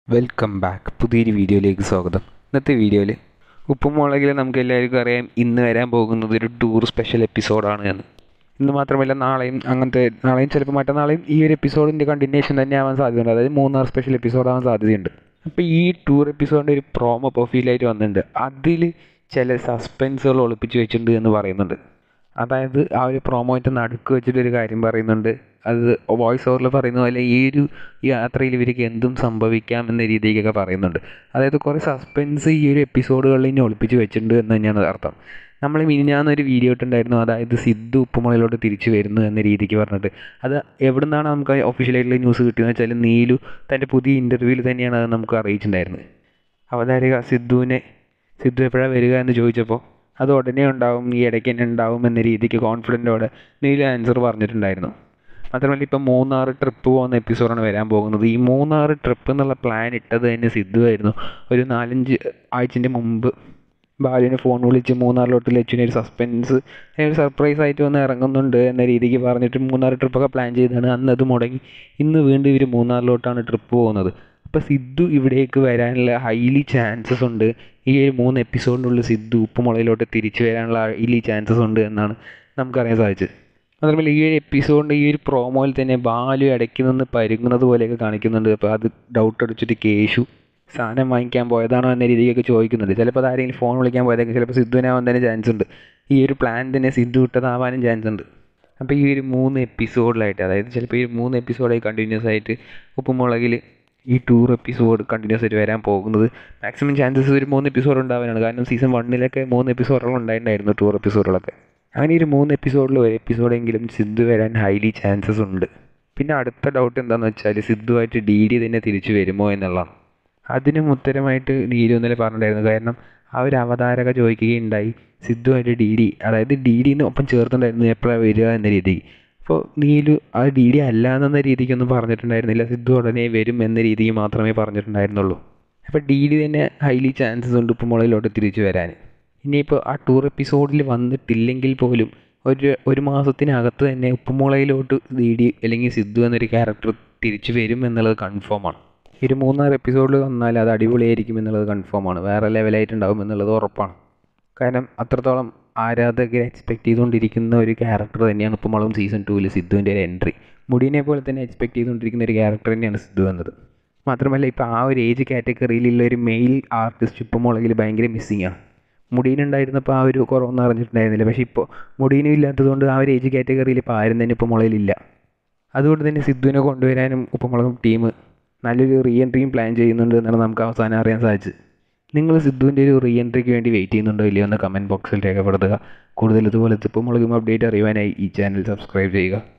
welcome back പുതിയൊരു വീഡിയോയിലേക്ക് സ്വാഗതം ഇന്നത്തെ വീഡിയോയിൽ ഉപ്പുമുളകിൽ നമുക്ക് എല്ലാവർക്കും അറിയാം ഇന്ന് വരാൻ പോകുന്നത് ഒരു ടൂർ സ്പെഷ്യൽ എപ്പിസോഡാണ് എന്ന് ഇന്ന് മാത്രമല്ല നാളെയും അങ്ങനത്തെ നാളെയും ചിലപ്പോൾ മറ്റന്നാളെയും ഈ ഒരു എപ്പിസോഡിൻ്റെ കണ്ടിന്യൂഷൻ തന്നെ ആവാൻ സാധ്യതയുണ്ട് അതായത് മൂന്നാർ സ്പെഷ്യൽ എപ്പിസോഡ് ആവാൻ സാധ്യതയുണ്ട് അപ്പോൾ ഈ ടൂർ എപ്പിസോഡിൻ്റെ ഒരു പ്രോമോ പ്രൊഫൈലായിട്ട് വന്നിട്ടുണ്ട് അതിൽ ചില സസ്പെൻസുകൾ ഒളിപ്പിച്ച് വെച്ചിട്ടുണ്ട് എന്ന് പറയുന്നുണ്ട് അതായത് ആ ഒരു പ്രൊമോൻ്റെ നടുക്ക് വെച്ചിട്ട് ഒരു കാര്യം പറയുന്നുണ്ട് അത് വോയിസ് ഓവറിൽ പറയുന്ന പോലെ ഈ ഒരു യാത്രയിൽ ഇവർക്ക് എന്തും സംഭവിക്കാം എന്ന രീതിക്കൊക്കെ പറയുന്നുണ്ട് അതായത് കുറേ സസ്പെൻസ് ഈ ഒരു എപ്പിസോഡുകളിൽ ഇനി ഒളിപ്പിച്ച് വെച്ചിട്ടുണ്ട് എന്ന് തന്നെയാണ് അർത്ഥം നമ്മൾ മിനിഞ്ഞാന്നൊരു വീഡിയോ ഇട്ടുണ്ടായിരുന്നു അതായത് സിദ്ധു ഉപ്പുമുളയിലോട്ട് തിരിച്ചു വരുന്നു എന്ന രീതിക്ക് പറഞ്ഞിട്ട് അത് എവിടെ നിന്നാണ് നമുക്ക് ഒഫീഷ്യലായിട്ടുള്ള ന്യൂസ് കിട്ടിയതെന്ന് വെച്ചാൽ നീലു തൻ്റെ പുതിയ ഇൻ്റർവ്യൂവിൽ തന്നെയാണ് അത് നമുക്ക് അറിയിച്ചിട്ടുണ്ടായിരുന്നത് അവതാരിക സിദ്ധുവിനെ സിദ്ധു എപ്പോഴാണ് വരിക എന്ന് ചോദിച്ചപ്പോൾ അത് ഉടനെ ഉണ്ടാവും ഈ ഇടയ്ക്ക് തന്നെ ഉണ്ടാവും എന്ന രീതിക്ക് കോൺഫിഡൻറ്റോടെ നീല ആൻസർ പറഞ്ഞിട്ടുണ്ടായിരുന്നു മാത്രമല്ല ഇപ്പം മൂന്നാർ ട്രിപ്പ് പോകുന്ന എപ്പിസോഡാണ് വരാൻ പോകുന്നത് ഈ മൂന്നാർ ട്രിപ്പ് എന്നുള്ള പ്ലാൻ ഇട്ടത് തന്നെ സിദ്ധു ആയിരുന്നു ഒരു നാലഞ്ച് ആഴ്ചൻ്റെ മുമ്പ് ബാലുവിനെ ഫോൺ വിളിച്ച് മൂന്നാറിലോട്ട് ലച്ചുവിനെ ഒരു സസ്പെൻസ് ഒരു സർപ്രൈസ് ആയിട്ട് വന്ന് ഇറങ്ങുന്നുണ്ട് എന്ന രീതിക്ക് പറഞ്ഞിട്ട് മൂന്നാർ ട്രിപ്പൊക്കെ പ്ലാൻ ചെയ്താണ് അന്ന് അത് മുടങ്ങി ഇന്ന് വീണ്ടും ഇവർ മൂന്നാറിലോട്ടാണ് ട്രിപ്പ് പോകുന്നത് അപ്പോൾ സിദ്ധു ഇവിടേക്ക് വരാനുള്ള ഹൈലി ചാൻസസ് ഉണ്ട് ഈ ഒരു മൂന്ന് എപ്പിസോഡിനുള്ളിൽ സിദ്ധു ഉപ്പുമുളയിലോട്ട് തിരിച്ചു വരാനുള്ള ഹൈലി ചാൻസസ് ഉണ്ട് എന്നാണ് നമുക്കറിയാൻ സാധിച്ചത് മാത്രമല്ല ഈ ഒരു എപ്പിസോഡിൻ്റെ ഈ ഒരു പ്രോമോയിൽ തന്നെ ബാലു ഇടയ്ക്ക് നിന്ന് പരുങ്ങുന്നത് പോലെയൊക്കെ കാണിക്കുന്നുണ്ട് അപ്പോൾ അത് ഡൗട്ട് അടിച്ചിട്ട് കേശു സാധനം വാങ്ങിക്കാൻ പോയതാണോ എന്ന രീതിക്കൊക്കെ ചോദിക്കുന്നുണ്ട് ചിലപ്പോൾ അത് ആരെങ്കിലും ഫോൺ വിളിക്കാൻ പോയതൊക്കെ ചിലപ്പോൾ സിദ്ധുവിനാവാൻ തന്നെ ചാൻസ് ഉണ്ട് ഈ ഒരു പ്ലാൻ തന്നെ സിദ്ധു ഇട്ടതാവാനും ചാൻസ് ഉണ്ട് അപ്പോൾ ഈ ഒരു മൂന്ന് എപ്പിസോഡിലായിട്ട് അതായത് ചിലപ്പോൾ ഈ ഒരു മൂന്ന് എപ്പിസോഡായി കണ്ടിന്യൂസ് ആയിട്ട് ഉപ്പുമുളകിൽ ഈ ടൂർ എപ്പിസോഡ് കണ്ടിന്യൂസ് ആയിട്ട് വരാൻ പോകുന്നത് മാക്സിമം ചാൻസസ് ഒരു മൂന്ന് എപ്പിസോഡ് ഉണ്ടാവാനാണ് കാരണം സീസൺ വണ്ണിലൊക്കെ മൂന്ന് എപ്പിസോഡുകൾ ഉണ്ടായിട്ടുണ്ടായിരുന്നു ടൂർ എപ്പിസോഡുകളൊക്കെ അങ്ങനെ ഒരു മൂന്ന് എപ്പിസോഡിൽ ഒരു എപ്പിസോഡെങ്കിലും സിദ്ധു വരാൻ ഹൈലി ചാൻസസ് ഉണ്ട് പിന്നെ അടുത്ത ഡൗട്ട് എന്താണെന്ന് വെച്ചാൽ സിദ്ധുവായിട്ട് ഡി ഡി തന്നെ തിരിച്ചു വരുമോ എന്നുള്ളതാണ് അതിനും ഉത്തരമായിട്ട് നീരു ഇന്നലെ പറഞ്ഞിട്ടുണ്ടായിരുന്നു കാരണം ആ ഒരു അവതാരക ചോദിക്കുകയുണ്ടായി സിദ്ധുവായിട്ട് ഡി ഡി അതായത് ഡി ഡിന്ന് ഒപ്പം ചേർത്തിട്ടുണ്ടായിരുന്നു എപ്പോഴാണ് വരിക എന്ന രീതിക്ക് അപ്പോൾ നീലു ആ ഡി ഡി അല്ല എന്ന രീതിക്കൊന്നും പറഞ്ഞിട്ടുണ്ടായിരുന്നില്ല സിദ്ധു ഉടനെ വരും എന്ന രീതിക്ക് മാത്രമേ പറഞ്ഞിട്ടുണ്ടായിരുന്നുള്ളൂ അപ്പോൾ ഡി ഡി തന്നെ ഹൈലി ചാൻസസ് ഉണ്ട് ഇപ്പോൾ മുളയിലോട്ട് തിരിച്ചു വരാൻ ഇനിയിപ്പോൾ ആ ടൂർ എപ്പിസോഡിൽ വന്നിട്ടില്ലെങ്കിൽ പോലും ഒരു ഒരു മാസത്തിനകത്ത് തന്നെ ഉപ്പുമുളയിലോട്ട് ഡി ഡി അല്ലെങ്കിൽ സിദ്ധു എന്നൊരു ക്യാരക്ടർ തിരിച്ചു വരും എന്നുള്ളത് കൺഫേമാണ് ഒരു മൂന്നാറ് എപ്പിസോഡിൽ വന്നാൽ അത് അടിപൊളിയായിരിക്കും എന്നുള്ളത് കൺഫേമാണ് വേറെ ലെവലായിട്ടുണ്ടാവും എന്നുള്ളത് ഉറപ്പാണ് കാരണം അത്രത്തോളം ആരാധകരെ എക്സ്പെക്ട് ചെയ്തുകൊണ്ടിരിക്കുന്ന ഒരു ക്യാരക്ടർ തന്നെയാണ് ഇപ്പോൾ മളും സീസൺ ടൂവിൽ സിദ്ധുവിൻ്റെ ഒരു എൻട്രി മുടിനെ പോലെ തന്നെ എക്സ്പെക്ട് ചെയ്തുകൊണ്ടിരിക്കുന്ന ഒരു ക്യാരക്ടർ തന്നെയാണ് സിദ്ധു എന്നത് മാത്രമല്ല ഇപ്പോൾ ആ ഒരു ഏജ് കാറ്റഗറിയിലുള്ള ഒരു മെയിൽ ആർട്ടിസ്റ്റ് ഇപ്പോൾ മുളകിൽ ഭയങ്കര മിസ്സിങ് ആണ് മുടീനുണ്ടായിരുന്നപ്പോൾ ആ ഒരു കുറവൊന്നും അറിഞ്ഞിട്ടുണ്ടായിരുന്നില്ല പക്ഷേ ഇപ്പോൾ മുടീനും ഇല്ലാത്തതുകൊണ്ട് ആ ഒരു ഏജ് കാറ്റഗറിയിൽ ഇപ്പോൾ ആരും തന്നെ ഇപ്പോൾ മുളയിലില്ല അതുകൊണ്ട് തന്നെ സിദ്ധുവിനെ കൊണ്ടുവരാനും ഉപ്പുമുളകും ടീം നല്ലൊരു റീ എൻട്രിയും പ്ലാൻ ചെയ്യുന്നുണ്ട് എന്നാണ് നമുക്ക് അവസാനം അറിയാൻ സാധിച്ചത് നിങ്ങൾ സിദ്ധുവിൻ്റെ ഒരു റീ എൻട്രിക്ക് വേണ്ടി വെയിറ്റ് ചെയ്യുന്നുണ്ടോ ഇല്ലയോ എന്ന് കമൻറ്റ് ബോക്സിൽ രേഖപ്പെടുത്തുക കൂടുതൽ ഇതുപോലത്തെ ഇപ്പോൾ മുളകും അപ്ഡേറ്റ് അറിയുവാനായി ഈ ചാനൽ സബ്സ്ക്രൈബ് ചെയ്യുക